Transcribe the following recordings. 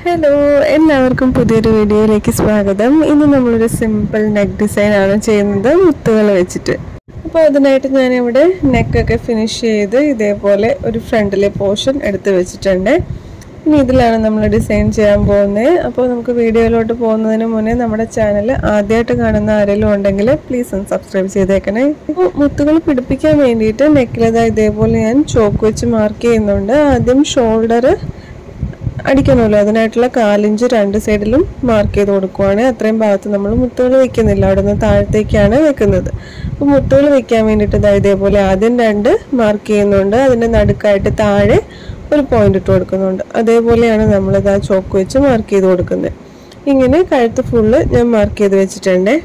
hello എല്ലാവർക്കും പുതിയൊരു വീഡിയോയിലേക്ക് സ്വാഗതം ഇന്ന് നമ്മളൊരു സിമ്പിൾ നെക്ക് ഡിസൈൻ ആണ് ചെയ്യുന്നത് മുത്തുകൾ വെച്ചിട്ട് അപ്പോൾ അതിനായിട്ട് ഞാനിവിടെ നെക്കൊക്കെ ഫിനിഷ് ചെയ്ത് ഇതേപോലെ ഒരു ഫ്രണ്ടിലെ പോർഷൻ എടുത്ത് വെച്ചിട്ടുണ്ട് ഇനി ഇതിലാണ് നമ്മൾ ഡിസൈൻ ചെയ്യാൻ പോകുന്നത് അപ്പോൾ നമുക്ക് വീഡിയോയിലോട്ട് പോകുന്നതിന് മുന്നേ നമ്മുടെ ചാനൽ ആദ്യമായിട്ട് കാണുന്ന ആരെങ്കിലും ഉണ്ടെങ്കിൽ പ്ലീസ് ഒന്ന് സബ്സ്ക്രൈബ് ചെയ്തേക്കണേ ഇപ്പോൾ മുത്തുകൾ പിടിപ്പിക്കാൻ വേണ്ടിയിട്ട് നെക്കിലത് ഇതേപോലെ ഞാൻ ചോക്ക് വെച്ച് മാർക്ക് ചെയ്യുന്നുണ്ട് ആദ്യം ഷോൾഡർ അടിക്കണമല്ലോ അതിനായിട്ടുള്ള കാലിഞ്ച് രണ്ട് സൈഡിലും മാർക്ക് ചെയ്ത് കൊടുക്കുവാണ് അത്രയും ഭാഗത്ത് നമ്മൾ മുത്തുകൾ വെക്കുന്നില്ല അവിടെ നിന്ന് താഴത്തേക്കാണ് വെക്കുന്നത് അപ്പോൾ മുത്തുകൾ വെക്കാൻ വേണ്ടിയിട്ട് ഇതാ ഇതേപോലെ ആദ്യം രണ്ട് മാർക്ക് ചെയ്യുന്നുണ്ട് അതിൻ്റെ നടുക്കായിട്ട് താഴെ ഒരു പോയിന്റ് ഇട്ട് കൊടുക്കുന്നുണ്ട് അതേപോലെയാണ് നമ്മളിത് ആ ചോക്ക് വെച്ച് മാർക്ക് ചെയ്ത് കൊടുക്കുന്നത് ഇങ്ങനെ കഴുത്ത് ഫുള്ള് ഞാൻ മാർക്ക് ചെയ്ത് വെച്ചിട്ടുണ്ട്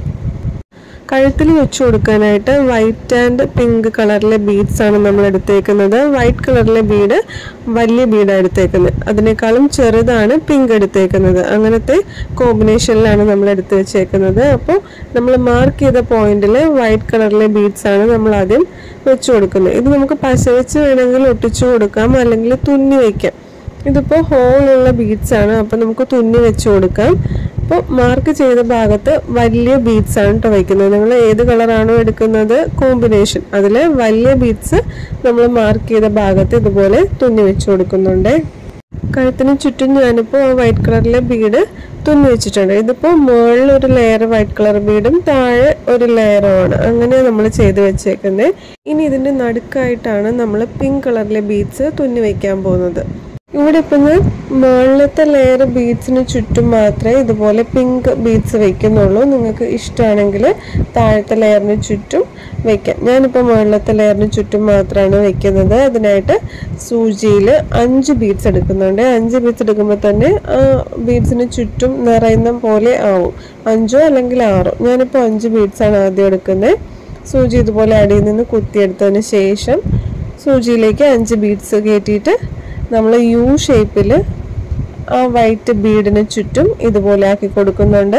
കഴുത്തിൽ വെച്ച് കൊടുക്കാനായിട്ട് വൈറ്റ് ആൻഡ് പിങ്ക് കളറിലെ ബീഡ്സ് ആണ് നമ്മൾ എടുത്തേക്കുന്നത് വൈറ്റ് കളറിലെ ബീഡ് വലിയ ബീഡാണ് എടുത്തേക്കുന്നത് അതിനേക്കാളും ചെറുതാണ് പിങ്ക് എടുത്തേക്കുന്നത് അങ്ങനത്തെ കോമ്പിനേഷനിലാണ് നമ്മൾ എടുത്ത് വെച്ചേക്കുന്നത് അപ്പോൾ നമ്മൾ മാർക്ക് ചെയ്ത പോയിന്റിൽ വൈറ്റ് കളറിലെ ബീഡ്സ് ആണ് നമ്മൾ ആദ്യം വെച്ച് കൊടുക്കുന്നത് ഇത് നമുക്ക് പശ വെച്ച് വേണമെങ്കിൽ ഒട്ടിച്ചു കൊടുക്കാം അല്ലെങ്കിൽ തുന്നി വയ്ക്കാം ഇതിപ്പോൾ ഹോളുള്ള ബീഡ്സ് ആണ് അപ്പോൾ നമുക്ക് തുന്നി വെച്ച് കൊടുക്കാം അപ്പോൾ മാർക്ക് ചെയ്ത ഭാഗത്ത് വലിയ ബീഡ്സ് ആണ് കേട്ടോ വയ്ക്കുന്നത് നിങ്ങൾ ഏത് കളറാണോ എടുക്കുന്നത് കോമ്പിനേഷൻ അതിൽ വലിയ ബീഡ്സ് നമ്മൾ മാർക്ക് ചെയ്ത ഭാഗത്ത് ഇതുപോലെ തുന്നി വെച്ച് കൊടുക്കുന്നുണ്ട് കഴുത്തിന് ചുറ്റും ഞാനിപ്പോൾ വൈറ്റ് കളറിലെ ബീഡ് തുന്നി വെച്ചിട്ടുണ്ട് ഇതിപ്പോൾ മുകളിൽ ഒരു ലെയർ വൈറ്റ് കളർ ബീഡും താഴെ ഒരു ലെയറുമാണ് അങ്ങനെ നമ്മൾ ചെയ്ത് വെച്ചേക്കുന്നത് ഇനി ഇതിൻ്റെ നടുക്കായിട്ടാണ് നമ്മൾ പിങ്ക് കളറിലെ ബീഡ്സ് തുന്നി വയ്ക്കാൻ പോകുന്നത് ഇവിടെ ഇപ്പം ഞാൻ മുകളിലത്തെ ലെയർ ബീഡ്സിന് ചുറ്റും മാത്രമേ ഇതുപോലെ പിങ്ക് ബീഡ്സ് വെക്കുന്നുള്ളൂ നിങ്ങൾക്ക് ഇഷ്ടമാണെങ്കിൽ താഴത്തെ ലെയറിന് ചുറ്റും വെക്കാം ഞാനിപ്പോൾ മുകളിലത്തെ ലെയറിന് ചുറ്റും മാത്രമാണ് വെക്കുന്നത് അതിനായിട്ട് സൂചിയിൽ അഞ്ച് ബീഡ്സ് എടുക്കുന്നുണ്ട് അഞ്ച് ബീഡ്സ് എടുക്കുമ്പോൾ തന്നെ ആ ബീഡ്സിന് ചുറ്റും നിറയുന്ന പോലെ ആവും അഞ്ചോ അല്ലെങ്കിൽ ആറോ ഞാനിപ്പോൾ അഞ്ച് ബീഡ്സാണ് ആദ്യം എടുക്കുന്നത് സൂചി ഇതുപോലെ അടിയിൽ നിന്ന് കുത്തിയെടുത്തതിന് ശേഷം സൂചിയിലേക്ക് അഞ്ച് ബീഡ്സ് കയറ്റിയിട്ട് നമ്മൾ യു ഷേപ്പിൽ ആ വൈറ്റ് ബീഡിന് ചുറ്റും ഇതുപോലെ ആക്കി കൊടുക്കുന്നുണ്ട്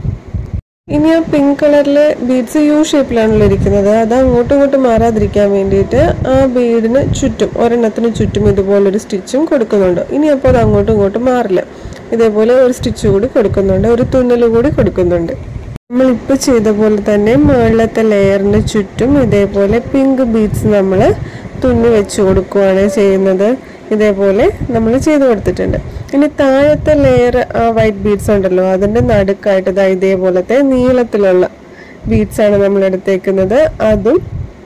ഇനി ആ പിങ്ക് കളറിലെ ബീഡ്സ് യു ഷേപ്പിലാണല്ലോ ഇരിക്കുന്നത് അത് അങ്ങോട്ടും ഇങ്ങോട്ടും മാറാതിരിക്കാൻ വേണ്ടിയിട്ട് ആ ബീഡിന് ചുറ്റും ഒരെണ്ണത്തിന് ചുറ്റും ഇതുപോലൊരു സ്റ്റിച്ചും കൊടുക്കുന്നുണ്ട് ഇനി അപ്പോൾ അത് അങ്ങോട്ടും ഇങ്ങോട്ടും മാറില്ല ഇതേപോലെ ഒരു സ്റ്റിച്ച് കൂടി കൊടുക്കുന്നുണ്ട് ഒരു തുന്നൽ കൂടി കൊടുക്കുന്നുണ്ട് നമ്മളിപ്പോൾ ചെയ്ത പോലെ തന്നെ മുകളിലത്തെ ലെയറിന് ചുറ്റും ഇതേപോലെ പിങ്ക് ബീഡ്സ് നമ്മൾ തുന്നി വെച്ച് കൊടുക്കുകയാണ് ചെയ്യുന്നത് ഇതേപോലെ നമ്മൾ ചെയ്ത് കൊടുത്തിട്ടുണ്ട് ഇനി താഴത്തെ ലെയർ ആ വൈറ്റ് ബീഡ്സ് ഉണ്ടല്ലോ അതിൻ്റെ നടുക്കായിട്ട് ഇതാ ഇതേപോലത്തെ നീളത്തിലുള്ള ബീഡ്സ് ആണ് നമ്മൾ എടുത്തേക്കുന്നത് അതും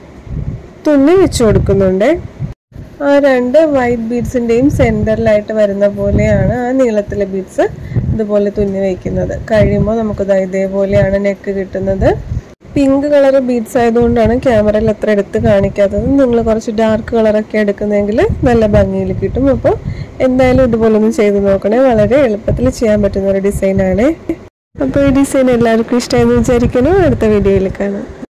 തുന്നി വെച്ച് കൊടുക്കുന്നുണ്ട് ആ രണ്ട് വൈറ്റ് ബീഡ്സിൻ്റെയും സെൻറ്ററിലായിട്ട് വരുന്ന പോലെയാണ് ആ നീളത്തിലെ ബീഡ്സ് ഇതുപോലെ തുന്നി വയ്ക്കുന്നത് കഴിയുമ്പോൾ നമുക്കിത് ഇതേപോലെയാണ് നെക്ക് കിട്ടുന്നത് പിങ്ക് കളർ ബീഡ്സ് ആയതുകൊണ്ടാണ് ക്യാമറയിൽ അത്ര എടുത്ത് കാണിക്കാത്തത് നിങ്ങൾ കുറച്ച് ഡാർക്ക് കളറൊക്കെ എടുക്കുന്നെങ്കിൽ നല്ല ഭംഗിയിൽ കിട്ടും അപ്പോൾ എന്തായാലും ഇതുപോലെ ഒന്ന് ചെയ്ത് നോക്കണേ വളരെ എളുപ്പത്തിൽ ചെയ്യാൻ പറ്റുന്ന ഒരു ഡിസൈനാണ് അപ്പോൾ ഈ ഡിസൈൻ എല്ലാവർക്കും ഇഷ്ടമായെന്ന് വിചാരിക്കുന്നു അടുത്ത വീഡിയോയിൽ കാണാം